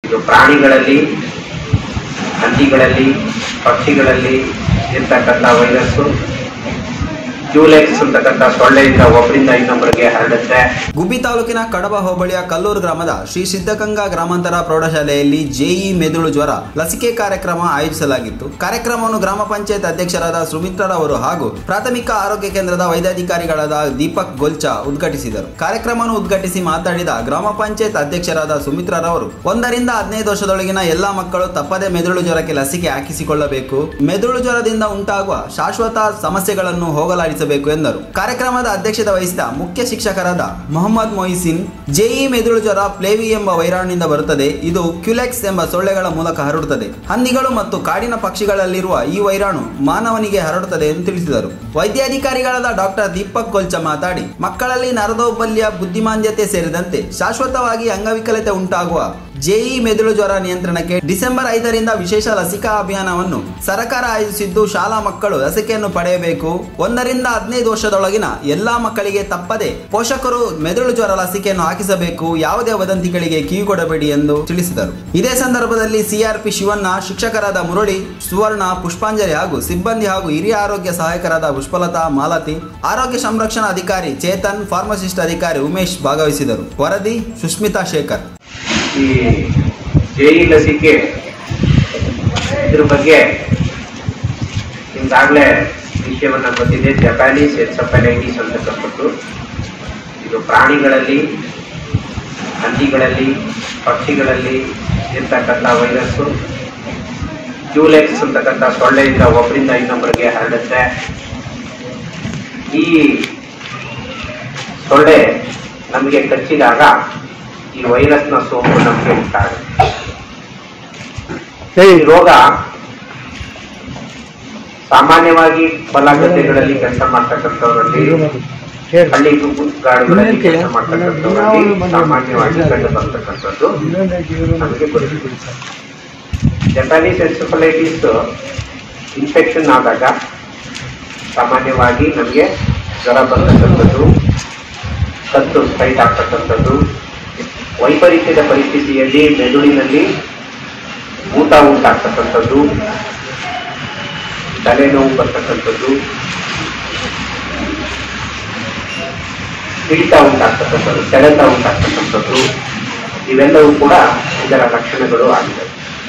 ಇದು ಪ್ರಾಣಿಗಳಲ್ಲಿ ಹಂದಿಗಳಲ್ಲಿ ಪಕ್ಷಿಗಳಲ್ಲಿ ಇರ್ತಕ್ಕಂಥ ವೈರಸ್ಸು ಜೂಲೆಕ್ಸ್ ಅಂತಕ್ಕಂಥ ಸೊಳ್ಳೆಯಿಂದ ಒಬ್ಬರಿಂದ ಇನ್ನೊಬ್ಬರಿಗೆ ಹರಡುತ್ತೆ ಗುಬ್ಬಿ ತಾಲೂಕಿನ ಕಡಬ ಹೋಬಳಿಯ ಕಲ್ಲೂರು ಗ್ರಾಮದ ಶ್ರೀ ಸಿದ್ಧಗಂಗಾ ಗ್ರಾಮಾಂತರ ಪ್ರೌಢಶಾಲೆಯಲ್ಲಿ ಜೆಇ ಮೆದುಳು ಜ್ವರ ಲಸಿಕೆ ಕಾರ್ಯಕ್ರಮ ಆಯೋಜಿಸಲಾಗಿತ್ತು ಕಾರ್ಯಕ್ರಮವನ್ನು ಗ್ರಾಮ ಪಂಚಾಯತ್ ಅಧ್ಯಕ್ಷರಾದ ಸುಮಿತ್ರರವರು ಹಾಗೂ ಪ್ರಾಥಮಿಕ ಆರೋಗ್ಯ ಕೇಂದ್ರದ ವೈದ್ಯಾಧಿಕಾರಿಗಳಾದ ದೀಪಕ್ ಗೊಲ್ಚಾ ಉದ್ಘಾಟಿಸಿದರು ಕಾರ್ಯಕ್ರಮವನ್ನು ಉದ್ಘಾಟಿಸಿ ಮಾತನಾಡಿದ ಗ್ರಾಮ ಪಂಚಾಯತ್ ಅಧ್ಯಕ್ಷರಾದ ಸುಮಿತ್ರರವರು ಒಂದರಿಂದ ಹದಿನೈದು ವರ್ಷದೊಳಗಿನ ಎಲ್ಲಾ ಮಕ್ಕಳು ತಪ್ಪದೆ ಮೆದುಳು ಜ್ವರಕ್ಕೆ ಲಸಿಕೆ ಹಾಕಿಸಿಕೊಳ್ಳಬೇಕು ಮೆದುಳು ಜ್ವರದಿಂದ ಉಂಟಾಗುವ ಶಾಶ್ವತ ಸಮಸ್ಯೆಗಳನ್ನು ಹೋಗಲಾಡಿಸಬೇಕು ಎಂದರು ಕಾರ್ಯಕ್ರಮದ ಅಧ್ಯಕ್ಷತೆ ವಹಿಸಿದ ಮುಖ್ಯ ಶಿಕ್ಷಕರಾದ ಮೊಹಮ್ಮದ್ ಮೊಹಿಸಿನ್ ಜೆಇ ಮೆದುಳು ಜ್ವರ ಪ್ಲೇವಿ ಎಂಬ ವೈರಾಣಿನಿಂದ ಬರುತ್ತದೆ ಇದು ಕ್ಯುಲೆಕ್ಸ್ ಎಂಬ ಸೊಳ್ಳೆಗಳ ಮೂಲಕ ಹರಡುತ್ತದೆ ಹಂದಿಗಳು ಮತ್ತು ಕಾಡಿನ ಪಕ್ಷಿಗಳಲ್ಲಿರುವ ಈ ವೈರಾಣು ಮಾನವನಿಗೆ ಹರಡುತ್ತದೆ ಎಂದು ತಿಳಿಸಿದರು ವೈದ್ಯಾಧಿಕಾರಿಗಳಾದ ಡಾಕ್ಟರ್ ದೀಪಕ್ ಕೊಲ್ಚ ಮಾತಾಡಿ ಮಕ್ಕಳಲ್ಲಿ ನರದೌರ್ಬಲ್ಯ ಬುದ್ಧಿಮಾಂದ್ಯತೆ ಸೇರಿದಂತೆ ಶಾಶ್ವತವಾಗಿ ಅಂಗವಿಕಲತೆ ಉಂಟಾಗುವ ಜೆಇ ಮೆದುಳು ಜ್ವರ ನಿಯಂತ್ರಣಕ್ಕೆ ಡಿಸೆಂಬರ್ ಐದರಿಂದ ವಿಶೇಷ ಲಸಿಕಾ ಅಭಿಯಾನವನ್ನು ಸರ್ಕಾರ ಆಯೋಜಿಸಿದ್ದು ಶಾಲಾ ಮಕ್ಕಳು ಲಸಿಕೆಯನ್ನು ಪಡೆಯಬೇಕು ಒಂದರಿಂದ ಹದಿನೈದು ವರ್ಷದೊಳಗಿನ ಎಲ್ಲಾ ಮಕ್ಕಳಿಗೆ ತಪ್ಪದೆ ಪೋಷಕರು ಮೆದುಳು ಜ್ವರ ಲಸಿಕೆಯನ್ನು ಹಾಕಿಸಬೇಕು ಯಾವುದೇ ವದಂತಿಗಳಿಗೆ ಕಿವಿಗೊಡಬೇಡಿ ಎಂದು ತಿಳಿಸಿದರು ಇದೇ ಸಂದರ್ಭದಲ್ಲಿ ಸಿಆರ್ಪಿ ಶಿವಣ್ಣ ಶಿಕ್ಷಕರಾದ ಮುರಳಿ ಸುವರ್ಣ ಪುಷ್ಪಾಂಜಲಿ ಹಾಗೂ ಸಿಬ್ಬಂದಿ ಹಾಗೂ ಹಿರಿಯ ಆರೋಗ್ಯ ಸಹಾಯಕರಾದ ಪುಷ್ಪಲತಾ ಮಾಲತಿ ಆರೋಗ್ಯ ಸಂರಕ್ಷಣಾ ಅಧಿಕಾರಿ ಚೇತನ್ ಫಾರ್ಮಸಿಸ್ಟ್ ಅಧಿಕಾರಿ ಉಮೇಶ್ ಭಾಗವಹಿಸಿದರು ವರದಿ ಸುಷ್ಮಿತಾ ಶೇಖರ್ ಈ ಜೆಇ ಲಸಿಕೆ ಇದ್ರ ಬಗ್ಗೆ ಈಗಾಗಲೇ ವಿಷಯವನ್ನ ಗೊತ್ತಿದೆ ಜಪಾನೀಸ್ ಎನ್ಸಫಲೈಟಿಸ್ ಅಂತಕ್ಕಂಥದ್ದು ಇದು ಪ್ರಾಣಿಗಳಲ್ಲಿ ಹಂದಿಗಳಲ್ಲಿ ಪಕ್ಷಿಗಳಲ್ಲಿ ಇರ್ತಕ್ಕಂಥ ವೈರಸ್ಸು ಜೂಲೆಕ್ಸ್ ಅಂತಕ್ಕಂಥ ಸೊಳ್ಳೆಯಿಂದ ಒಬ್ಬರಿಂದ ಇನ್ನೊಬ್ಬರಿಗೆ ಹರಡುತ್ತೆ ಈ ಸೊಳ್ಳೆ ನಮಗೆ ಕಚ್ಚಿದಾಗ ಈ ವೈರಸ್ನ ಸೋಂಕು ನಮಗೆ ಉಂಟಾಗುತ್ತೆ ಈ ರೋಗ ಸಾಮಾನ್ಯವಾಗಿ ಹೊಲಗದ್ದೆಗಳಲ್ಲಿ ಕೆಲಸ ಮಾಡ್ತಕ್ಕಂಥವರಲ್ಲಿ ಹಳ್ಳಿ ಗಾಡುಗಳಲ್ಲಿ ಕೆಲಸ ಮಾಡ್ತಕ್ಕಂಥವರಲ್ಲಿ ಸಾಮಾನ್ಯವಾಗಿ ಕಂಡು ಬರ್ತಕ್ಕಂಥದ್ದು ನಮಗೆ ಗೊತ್ತಿದೆ ಜಪಾನೀಸ್ ಎನ್ಸೆಫಲೈಟಿಸ್ ಇನ್ಫೆಕ್ಷನ್ ಆದಾಗ ಸಾಮಾನ್ಯವಾಗಿ ನಮಗೆ ಜ್ವರ ಬರ್ತಕ್ಕಂಥದ್ದು ಕತ್ತು ಸ್ಪೈಟ್ ಆಗ್ತಕ್ಕಂಥದ್ದು ವೈಪರೀತ್ಯದ ಪರಿಸ್ಥಿತಿಯಲ್ಲಿ ಮೆದುಳಿನಲ್ಲಿ ಊಟ ಉಂಟಾಗ್ತಕ್ಕಂಥದ್ದು ತಲೆನೋವು ಬರ್ತಕ್ಕಂಥದ್ದು ಹಿಡಿತ ಉಂಟಾಗ್ತಕ್ಕಂಥದ್ದು ಸೆಳೆತ ಉಂಟಾಗ್ತಕ್ಕಂಥದ್ದು ಇವೆಲ್ಲವೂ ಕೂಡ ಇದರ ಲಕ್ಷಣಗಳು ಆಗಿದೆ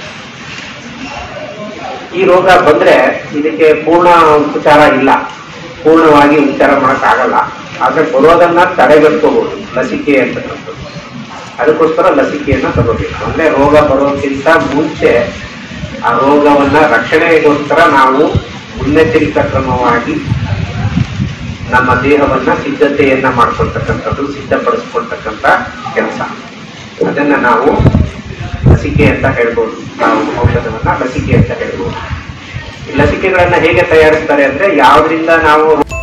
ಈ ರೋಗ ಬಂದ್ರೆ ಇದಕ್ಕೆ ಪೂರ್ಣ ಉಪಚಾರ ಇಲ್ಲ ಪೂರ್ಣವಾಗಿ ಉಪಚಾರ ಆಗಲ್ಲ ಆದ್ರೆ ಬರೋದನ್ನ ತಡೆಗಟ್ಕೋಬಹುದು ಲಸಿಕೆ ಅಂತಕ್ಕಂಥದ್ದು ಅದಕ್ಕೋಸ್ಕರ ಲಸಿಕೆಯನ್ನ ತಗೋಬೇಕು ಅಂದ್ರೆ ರೋಗ ಬರೋಕ್ಕಿಂತ ಮುಂಚೆ ಆ ರೋಗವನ್ನ ರಕ್ಷಣೆಗೋಸ್ಕರ ನಾವು ಮುನ್ನೆಚ್ಚರಿಕಾ ಕ್ರಮವಾಗಿ ನಮ್ಮ ದೇಹವನ್ನ ಸಿದ್ಧತೆಯನ್ನ ಮಾಡ್ಕೊಳ್ತಕ್ಕಂಥದ್ದು ಸಿದ್ಧಪಡಿಸ್ಕೊಳ್ತಕ್ಕಂಥ ಕೆಲಸ ಅದನ್ನ ನಾವು ಲಸಿಕೆ ಅಂತ ಹೇಳ್ಬೋದು ನಾವು ಔಷಧವನ್ನ ಲಸಿಕೆ ಅಂತ ಹೇಳ್ಬೋದು ಈ ಲಸಿಕೆಗಳನ್ನ ಹೇಗೆ ತಯಾರಿಸ್ತಾರೆ ಅಂದ್ರೆ ಯಾವ್ದ್ರಿಂದ ನಾವು